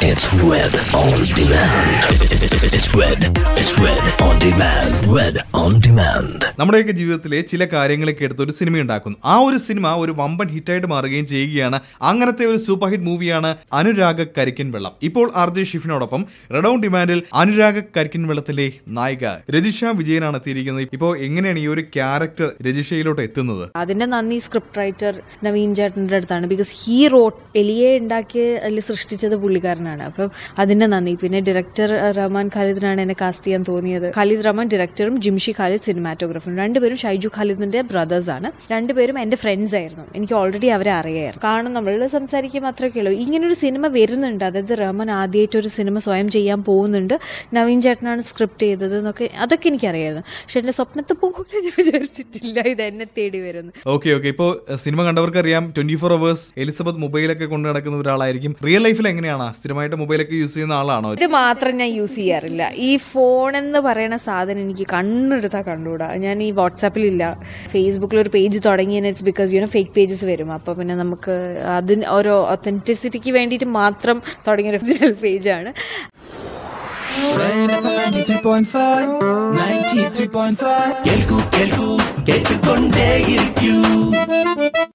It's Red on Demand. It's Red. It's Red on Demand. Red on Demand. നമ്മുടെയൊക്കെ ജീവിതത്തിലെ ചില കാര്യങ്ങളൊക്കെ എടുത്ത് ഒരു സിനിമ ഉണ്ടാക്കുന്നു ആ ഒരു സിനിമ ഒരു വമ്പൻ ഹിറ്റായിട്ട് മാറുകയും ചെയ്യുകയാണ് അങ്ങനത്തെ ഒരു സൂപ്പർ ഹിറ്റ് മൂവിയാണ് അനുരാഗ കരിക്കിൻ വെള്ളം ഇപ്പോൾ ആർ ജെ ഷിഫിനോടൊപ്പം റെഡ് ഓൺ ഡിമാൻഡിൽ അനുരാഗ കരിക്കിൻ വെള്ളത്തിലെ നായിക രജിഷ വിജയനാണ് എത്തിയിരിക്കുന്നത് ഇപ്പോൾ എങ്ങനെയാണ് ഈ ഒരു ക്യാരക്ടർ രജിഷയിലോട്ട് എത്തുന്നത് അതിന്റെ നന്ദി സ്ക്രിപ്റ്റ് റൈറ്റർ നവീൻ ചേട്ടൻ്റെ അടുത്താണ് ബിക്കോസ് ഹീ റോട്ട് എലിയെ ഉണ്ടാക്കി അതിൽ സൃഷ്ടിച്ചത് പുള്ളിക്കാരനാണ് അപ്പം അതിന്റെ നന്ദി പിന്നെ ഡയറക്ടർ റഹ്മാൻ ഖാലിദിനാണ് എന്നെ കാസ്റ്റ് ചെയ്യാൻ തോന്നിയത് ഖാലിദ് റഹ്മാൻ ഡയറക്ടറും ജിംഷി ഖാലിദ് സിനിമാറ്റോഗ്രാഫറും രണ്ടുപേരും ഷൈജു ഖാലിദിന്റെ ബ്രദേഴ്സ് ആണ് രണ്ടുപേരും എന്റെ ഫ്രണ്ട്സ് ആയിരുന്നു എനിക്ക് ഓൾറെഡി അവരെ അറിയായിരുന്നു കാണും നമ്മൾ സംസാരിക്കും അത്രയൊക്കെ ഉള്ളൂ ഇങ്ങനൊരു സിനിമ വരുന്നുണ്ട് അതായത് റഹ്മാൻ ആദ്യമായിട്ട് ഒരു സിനിമ സ്വയം ചെയ്യാൻ പോകുന്നുണ്ട് നവീൻ ചേട്ടനാണ് സ്ക്രിപ്റ്റ് ചെയ്തത് എന്നൊക്കെ അതൊക്കെ എനിക്കറിയായിരുന്നു പക്ഷെ എന്റെ സ്വപ്നത്തിൽ പോലും ഞാൻ വിചാരിച്ചിട്ടില്ല ഇത് എന്നെ തേടി വരുന്നു ഓക്കെ ഓക്കെ ഇപ്പോൾ സിനിമ കണ്ടവർക്ക് അറിയാം ട്വന്റി ഫോർ അവേഴ്സ് എലിസബത്ത് മൊബൈലൊക്കെ കൊണ്ടു നടക്കുന്ന ഒരാളായിരിക്കും റിയൽ ലൈഫിൽ എങ്ങനെയാണ് സ്ഥിരമായിട്ട് മൊബൈലൊക്കെ യൂസ് ചെയ്യുന്ന ആളാണോ ഇത് മാത്രം ഞാൻ യൂസ് ചെയ്യാറില്ല ഈ ഫോൺ എന്ന് പറയുന്ന സാധനം എനിക്ക് കണ്ണെടുത്താൽ കണ്ടുകൂടാ ഞാൻ ഈ വാട്സാപ്പിലില്ല ഫേസ്ബുക്കിൽ ഒരു പേജ് തുടങ്ങിയതിന് it's because you know fake pages വരും അപ്പൊ പിന്നെ നമുക്ക് അതിന് ഓരോ ഒത്തന്റിസിറ്റിക്ക് വേണ്ടിയിട്ട് മാത്രം തുടങ്ങിയ ഒരു ഒറിജിനൽ പേജാണ് Rain FM 93.5 93.5 കേൾക്കൂ കേൾക്കൂ കേട്ടുകൊണ്ടേയിരിക്കൂ